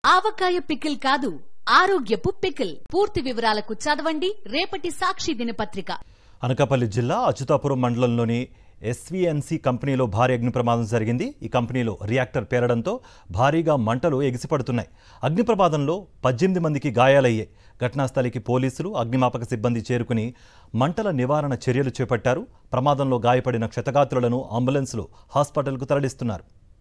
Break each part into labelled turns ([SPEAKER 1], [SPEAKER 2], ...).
[SPEAKER 1] ఆవకాయ pickle కాదు ఆరోగ్యపు pickle పూర్తి వివరాలకు చదవండి రేపటి సాక్షి దినపత్రిక
[SPEAKER 2] అనకాపల్లి జిల్లా అచ్యుతాపురం మండలంలోని ఎస్వీఎన్సీ కంపెనీలో భారీ అగ్ని ప్రమాదం జరిగింది ఈ కంపెనీలో రియాక్టర్ పేరడంతో భారీగా మంటలు ఎగిసిపడుతున్నాయి అగ్ని ప్రమాదంలో పద్దెనిమిది మందికి గాయాలయ్యాయి ఘటనాస్థలికి పోలీసులు అగ్నిమాపక సిబ్బంది చేరుకుని మంటల నివారణ చర్యలు చేపట్టారు ప్రమాదంలో గాయపడిన క్షతగాత్రులను అంబులెన్స్లో హాస్పిటల్కు తరలిస్తున్నారు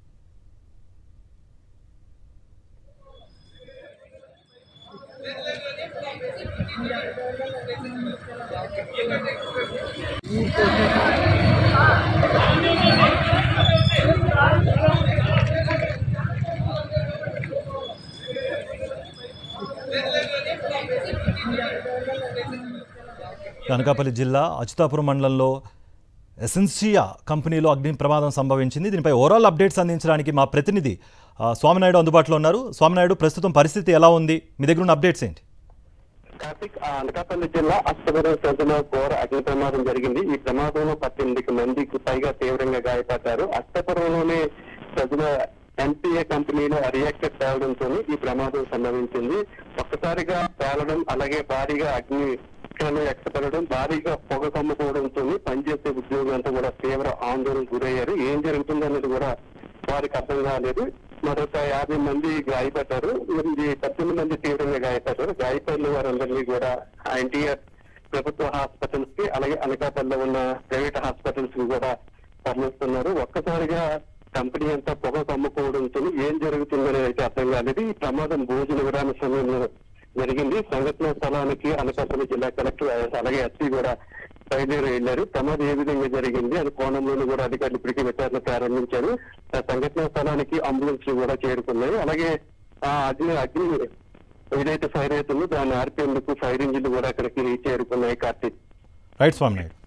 [SPEAKER 2] అనకాపల్లి జిల్లా అచ్యుతాపురం మండలంలో ఎసెన్సియా కంపెనీలో అగ్ని ప్రమాదం సంభవించింది దీనిపై ఓవరాల్ అప్డేట్స్ అందించడానికి మా ప్రతినిధి ఆ, స్వామినాయుడు అందుబాటులో ఉన్నారు స్వామినాయుడు ప్రస్తుతం పరిస్థితి ఎలా ఉంది మీ దగ్గర ఉన్న అప్డేట్స్ ఏంటి
[SPEAKER 3] కార్తిక్ ఆ అనకాపల్లి జిల్లా అష్టవరం సంతలో ఘోర అగ్ని ప్రమాదం జరిగింది ఈ ప్రమాదంలో పద్దెనిమిది మందికి పైగా తీవ్రంగా గాయపడ్డారు అష్టపురంలోని సజన ఎన్పిఏ కంపెనీలో రియాక్టర్ పేలడంతో ఈ ప్రమాదం సంభవించింది ఒక్కసారిగా పేలడం అలాగే భారీగా అగ్ని కిరణం ఎక్కపడడం భారీగా పొగ కమ్ముకోవడంతో పనిచేసే ఉద్యోగులు అంతా కూడా తీవ్ర ఆందోళనకు గురయ్యారు ఏం జరుగుతుందనేది కూడా వారికి అర్థం కాలేదు మరొక యాభై మంది గాయపడ్డారు ఇది పద్దెనిమిది మంది తీవ్రంగా గాయపడ్డారు గాయపడిన వారందరినీ కూడా ఎన్టీఆర్ ప్రభుత్వ హాస్పిటల్స్ కి అలాగే అనకాపల్లిలో ఉన్న ప్రైవేట్ హాస్పిటల్స్ కి కూడా తరలిస్తున్నారు ఒక్కసారిగా కంపెనీ అంతా పొగ కమ్ముకోవడంతో ఏం జరుగుతుందని అయితే అర్థం కాలేదు ఈ ప్రమాదం భోజన విరామ సమయంలో జరిగింది సంఘటన స్థలానికి అనకాపల్లి జిల్లా కలెక్టర్ అలాగే ఎస్పీ కూడా బయలుదేరి వెళ్లారు ప్రమాదం ఏ విధంగా జరిగింది అది కోణంలోనూ కూడా అధికారులు ఇప్పటికీ విచారణ ప్రారంభించారు ఆ సంఘటన స్థలానికి అంబులెన్స్ కూడా చేరుకున్నాయి అలాగే ఆ అగ్ని అగ్ని ఏదైతే ఫైర్ అవుతుందో దాన్ని ఆర్పేందుకు ఫైర్ ఇంజిన్లు కూడా అక్కడికి చేరుకున్నాయి కార్తీక్
[SPEAKER 2] రైట్ స్వామినాయుడు